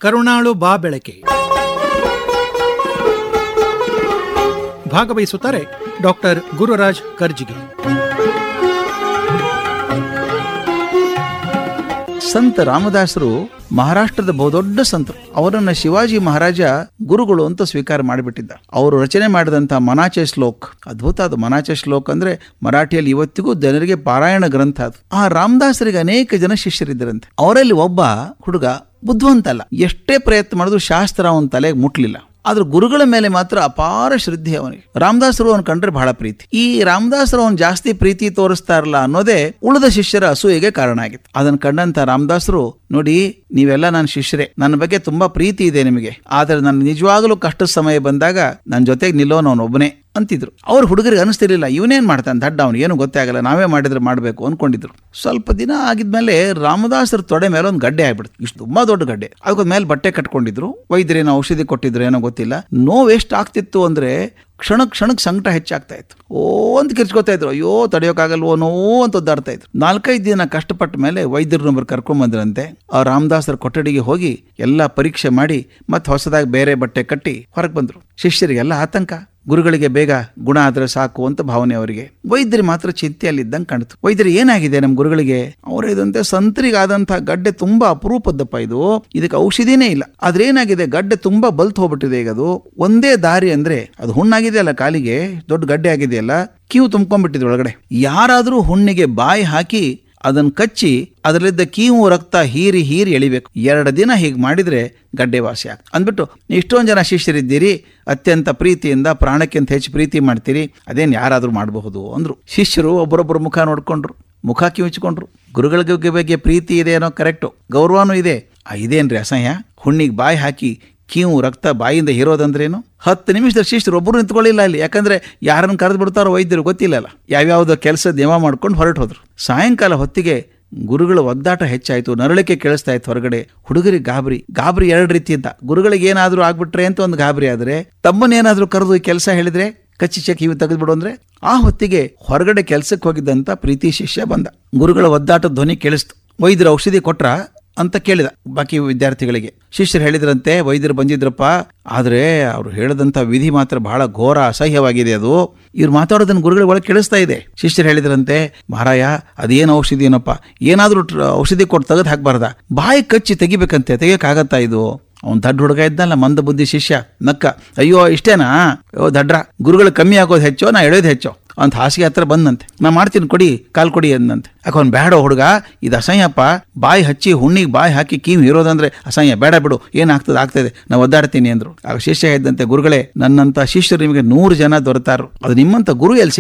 ಕರುಣಾಳು ಬಾ ಬೆಳಕೆ ಭಾಗವಹಿಸುತ್ತಾರೆ ಡಾಕ್ಟರ್ ಗುರುರಾಜ್ ಕರ್ಜಿಗೆ ಸಂತ ರಾಮದಾಸರು ಮಹಾರಾಷ್ಟ್ರದ ಬಹುದೊಡ್ಡ ಸಂತರು ಅವರನ್ನ ಶಿವಾಜಿ ಮಹಾರಾಜ ಗುರುಗಳು ಅಂತ ಸ್ವೀಕಾರ ಮಾಡಿಬಿಟ್ಟಿದ್ದ ಅವರು ರಚನೆ ಮಾಡಿದಂಥ ಮನಾಚೆ ಶ್ಲೋಕ್ ಅದ್ಭುತ ಅದು ಮನಾಚೆ ಶ್ಲೋಕ್ ಅಂದ್ರೆ ಮರಾಠಿಯಲ್ಲಿ ಇವತ್ತಿಗೂ ಜನರಿಗೆ ಪಾರಾಯಣ ಗ್ರಂಥ ಅದು ಆ ರಾಮದಾಸರಿಗೆ ಅನೇಕ ಜನ ಶಿಷ್ಯರಿದ್ದರಂತೆ ಅವರಲ್ಲಿ ಒಬ್ಬ ಹುಡುಗ ಬುದ್ಧಿವಂತ ಅಲ್ಲ ಎಷ್ಟೇ ಪ್ರಯತ್ನ ಮಾಡಿದ್ರು ಶಾಸ್ತ್ರ ಅವನ ತಲೆಗೆ ಮುಟ್ಲಿಲ್ಲ ಆದ್ರೆ ಗುರುಗಳ ಮೇಲೆ ಮಾತ್ರ ಅಪಾರ ಶ್ರದ್ಧೆ ಅವನಿಗೆ ರಾಮದಾಸರು ಅವನ್ ಕಂಡ್ರೆ ಬಹಳ ಪ್ರೀತಿ ಈ ರಾಮದಾಸರು ಅವನ್ ಜಾಸ್ತಿ ಪ್ರೀತಿ ತೋರಿಸ್ತಾ ಇರಲ್ಲ ಅನ್ನೋದೇ ಉಳಿದ ಶಿಷ್ಯರ ಅಸೂಯೆಗೆ ಕಾರಣ ಆಗಿತ್ತು ಅದನ್ನ ಕಂಡಂತ ರಾಮದಾಸರು ನೋಡಿ ನೀವೆಲ್ಲ ನನ್ನ ಶಿಷ್ಯರೇ ನನ್ನ ಬಗ್ಗೆ ತುಂಬಾ ಪ್ರೀತಿ ಇದೆ ನಿಮಗೆ ಆದ್ರೆ ನನ್ನ ನಿಜವಾಗಲೂ ಕಷ್ಟದ ಸಮಯ ಬಂದಾಗ ನನ್ನ ಜೊತೆಗೆ ನಿಲ್ಲೋನು ಅವನೊಬ್ಬನೇ ಅಂತಿದ್ರು ಅವ್ರ ಹುಡುಗರಿಗೆ ಅನಿಸ್ತಿರ್ಲಿಲ್ಲ ಇವನೇನ್ ಮಾಡ್ತಾನೆ ದಡ್ಡ ಅವನು ಏನು ಗೊತ್ತೇ ಆಗಲ್ಲ ನಾವೇ ಮಾಡಿದ್ರೆ ಮಾಡಬೇಕು ಅನ್ಕೊಂಡಿದ್ರು ಸ್ವಲ್ಪ ದಿನ ಆಗಿದ್ಮೇಲೆ ರಾಮದಾಸರ ತೊಡೆ ಮೇಲೆ ಒಂದು ಗಡ್ಡೆ ಆಗ್ಬಿಡ್ತು ಇಷ್ಟು ತುಂಬಾ ದೊಡ್ಡ ಗಡ್ಡೆ ಅದಕ್ಕೊಂದ್ ಮೇಲೆ ಬಟ್ಟೆ ಕಟ್ಕೊಂಡಿದ್ರು ವೈದ್ಯರೇನೋ ಔಷಧಿ ಕೊಟ್ಟಿದ್ರು ಏನೋ ಗೊತ್ತಿಲ್ಲ ನೋವು ಎಷ್ಟು ಆಗ್ತಿತ್ತು ಅಂದ್ರೆ ಕ್ಷಣ ಕ್ಷಣಕ್ಕೆ ಸಂಕಟ ಹೆಚ್ಚಾಗ್ತಾ ಇತ್ತು ಓ ಅಂತ ಕಿರ್ಚ್ಕೊತಾ ಇದ್ರು ಅಯ್ಯೋ ತಡೆಯೋಕ್ಕಾಗಲ್ವೋ ನೋವು ಅಂತ ಒದ್ದಾಡ್ತಾ ಇದ್ರು ನಾಲ್ಕೈದು ದಿನ ಕಷ್ಟಪಟ್ಟ ಮೇಲೆ ವೈದ್ಯರು ನಂಬರ್ ಕರ್ಕೊಂಡ್ ಬಂದ್ರಂತೆ ಆ ರಾಮದಾಸರ ಕೊಠಡಿಗೆ ಹೋಗಿ ಎಲ್ಲ ಪರೀಕ್ಷೆ ಮಾಡಿ ಮತ್ತೆ ಹೊಸದಾಗಿ ಬೇರೆ ಬಟ್ಟೆ ಕಟ್ಟಿ ಹೊರಗೆ ಬಂದ್ರು ಶಿಷ್ಯರಿಗೆಲ್ಲ ಆತಂಕ ಗುರುಗಳಿಗೆ ಬೇಗ ಗುಣ ಆದ್ರೆ ಸಾಕು ಅಂತ ಭಾವನೆ ಅವರಿಗೆ ವೈದ್ಯರು ಮಾತ್ರ ಚಿಂತೆಯಲ್ಲಿದ್ದಂಗೆ ಕಾಣಿತು ವೈದ್ಯರು ಏನಾಗಿದೆ ನಮ್ಮ ಗುರುಗಳಿಗೆ ಅವ್ರ ಇದಂತೆ ಸಂತರಿಗಾದಂತಹ ಗಡ್ಡೆ ತುಂಬಾ ಅಪರೂಪದ್ದಪ್ಪ ಇದು ಇದಕ್ಕೆ ಔಷಧಿನೇ ಇಲ್ಲ ಆದ್ರೆ ಏನಾಗಿದೆ ಗಡ್ಡೆ ತುಂಬಾ ಬಲ್ತ್ ಹೋಗ್ಬಿಟ್ಟಿದೆ ಈಗ ಅದು ಒಂದೇ ದಾರಿ ಅಂದ್ರೆ ಅದು ಹುಣ್ಣಾಗಿದೆಯಲ್ಲ ಕಾಲಿಗೆ ದೊಡ್ಡ ಗಡ್ಡೆ ಆಗಿದೆಯಲ್ಲ ಕಿವು ತುಂಬ್ಕೊಂಡ್ಬಿಟ್ಟಿದೆ ಒಳಗಡೆ ಯಾರಾದ್ರೂ ಹುಣ್ಣಿಗೆ ಬಾಯಿ ಹಾಕಿ ಅದನ್ನ ಕಚ್ಚಿ ಅದರಲ್ಲಿದ್ದ ಕೀವು ರಕ್ತ ಹೀರಿ ಹೀರಿ ಎಳಿಬೇಕು ಎರಡು ದಿನ ಹೀಗೆ ಮಾಡಿದ್ರೆ ಗಡ್ಡೆ ವಾಸಿ ಆಗ ಅಂದ್ಬಿಟ್ಟು ಇಷ್ಟೊಂದು ಜನ ಶಿಷ್ಯರಿದ್ದೀರಿ ಅತ್ಯಂತ ಪ್ರೀತಿಯಿಂದ ಪ್ರಾಣಕ್ಕಿಂತ ಹೆಚ್ಚು ಪ್ರೀತಿ ಮಾಡ್ತೀರಿ ಅದೇನು ಯಾರಾದರೂ ಮಾಡಬಹುದು ಅಂದ್ರು ಶಿಷ್ಯರು ಒಬ್ಬರೊಬ್ಬರು ಮುಖ ನೋಡ್ಕೊಂಡ್ರು ಮುಖ ಕಿವಿಚ್ಕೊಂಡ್ರು ಗುರುಗಳ ಬಗ್ಗೆ ಪ್ರೀತಿ ಇದೆ ಅನ್ನೋ ಕರೆಕ್ಟು ಗೌರವನೂ ಇದೆ ಆ, ಇದೇನ್ರಿ ಅಸಹ್ಯ ಹುಣ್ಣಿಗೆ ಬಾಯಿ ಹಾಕಿ ಕೀವು ರಕ್ತ ಬಾಯಿಂದ ಹೀರೋದಂದ್ರೇನು ಹತ್ತು ನಿಮಿಷದ ಶಿಷ್ಯರು ಒಬ್ಬರು ನಿಂತ್ಕೊಳ್ಳಿಲ್ಲ ಅಲ್ಲಿ ಯಾಕಂದ್ರೆ ಯಾರನ್ನು ಕರೆದು ಬಿಡ್ತಾರೋ ವೈದ್ಯರು ಗೊತ್ತಿಲ್ಲಲ್ಲ ಯಾವ್ಯಾವುದೋ ಕೆಲಸ ನೇಮ ಮಾಡ್ಕೊಂಡು ಹೊರಟು ಹೋದ್ರು ಸಾಯಂಕಾಲ ಹೊತ್ತಿಗೆ ಗುರುಗಳ ಒದ್ದಾಟ ಹೆಚ್ಚಾಯ್ತು ನರಳಿಕೆ ಕೇಳಿಸ್ತಾ ಇತ್ತು ಹೊರಗಡೆ ಹುಡುಗರಿಗೆ ಗಾಬರಿ ಗಾಬರಿ ಎರಡು ರೀತಿಯಿಂದ ಗುರುಗಳಿಗೆ ಏನಾದರೂ ಆಗ್ಬಿಟ್ರೆ ಅಂತ ಒಂದು ಗಾಬರಿ ಆದ್ರೆ ತಮ್ಮನ್ನೇನಾದ್ರೂ ಕರೆದು ಈ ಕೆಲಸ ಹೇಳಿದ್ರೆ ಕಚ್ಚಿ ಚೆಕ್ ಇವು ತೆಗೆದ್ಬಿಡು ಅಂದ್ರೆ ಆ ಹೊತ್ತಿಗೆ ಹೊರಗಡೆ ಕೆಲ್ಸಕ್ಕೆ ಹೋಗಿದ್ದಂತ ಪ್ರೀತಿ ಶಿಷ್ಯ ಬಂದ ಗುರುಗಳ ಒದ್ದಾಟ ಧ್ವನಿ ಕೇಳಿಸ್ತು ವೈದ್ಯರು ಔಷಧಿ ಕೊಟ್ರ ಅಂತ ಕೇಳಿದ ಬಾಕಿ ವಿದ್ಯಾರ್ಥಿಗಳಿಗೆ ಶಿಷ್ಯರು ಹೇಳಿದ್ರಂತೆ ವೈದ್ಯರು ಬಂದಿದ್ರಪ್ಪ ಆದ್ರೆ ಅವ್ರು ಹೇಳಿದಂತ ವಿಧಿ ಮಾತ್ರ ಬಹಳ ಘೋರ ಅಸಹ್ಯವಾಗಿದೆ ಅದು ಇವ್ರು ಮಾತಾಡೋದನ್ನ ಗುರುಗಳ ಒಳಗೆ ಕೇಳಿಸ್ತಾ ಇದೆ ಶಿಷ್ಯರು ಹೇಳಿದ್ರಂತೆ ಮಹಾರಾಯ ಅದೇನು ಔಷಧಿ ಏನಪ್ಪ ಏನಾದ್ರೂ ಟ್ರ- ಔಷಧಿ ಕೊಟ್ಟು ತೆಗೆದು ಹಾಕ್ಬಾರ್ದ ಬಾಯಿ ಕಚ್ಚಿ ತೆಗಿಬೇಕಂತೆ ತೆಗಿಯಕ್ಕಾಗತ್ತಾ ಇದು ಅವ್ನು ದಡ್ಡ ಹುಡುಗ ಇದ್ದಲ್ಲ ಮಂದ ಬುದ್ಧಿ ಶಿಷ್ಯ ನಕ್ಕ ಅಯ್ಯೋ ಇಷ್ಟೇನಾ ಅಯ್ಯೋ ದಡ್ರ ಗುರುಗಳು ಕಮ್ಮಿ ಆಗೋದು ಹೆಚ್ಚೋ ನಾ ಎಳೆಯೋದು ಹೆಚ್ಚೋ ಅಂತ ಹಾಸಿಗೆ ಹತ್ರ ಬಂದಂತೆ ನಾ ಮಾಡ್ತೀನಿ ಕೊಡಿ ಕಾಲ್ ಕೊಡಿ ಅಂದಂತೆ ಯಾಕೆ ಅವ್ನು ಬೇಡ ಹುಡುಗ ಇದು ಅಸಹ್ಯಪ್ಪ ಬಾಯಿ ಹಚ್ಚಿ ಹುಣ್ಣಿಗೆ ಬಾಯಿ ಹಾಕಿ ಕೀವು ಇರೋದಂದ್ರೆ ಅಸಹ್ಯ ಬೇಡ ಬಿಡು ಏನಾಗ್ತದೆ ಆಗ್ತದೆ ನಾ ಒದ್ದಾಡ್ತೀನಿ ಅಂದ್ರು ಆಗ ಶಿಷ್ಯ ಇದ್ದಂತೆ ಗುರುಗಳೇ ನನ್ನಂತ ಶಿಷ್ಯರು ನಿಮಗೆ ನೂರು ಜನ ದೊರೆತಾರು ಅದು ನಿಮ್ಮಂತ ಗುರು ಎಲ್ಲಿ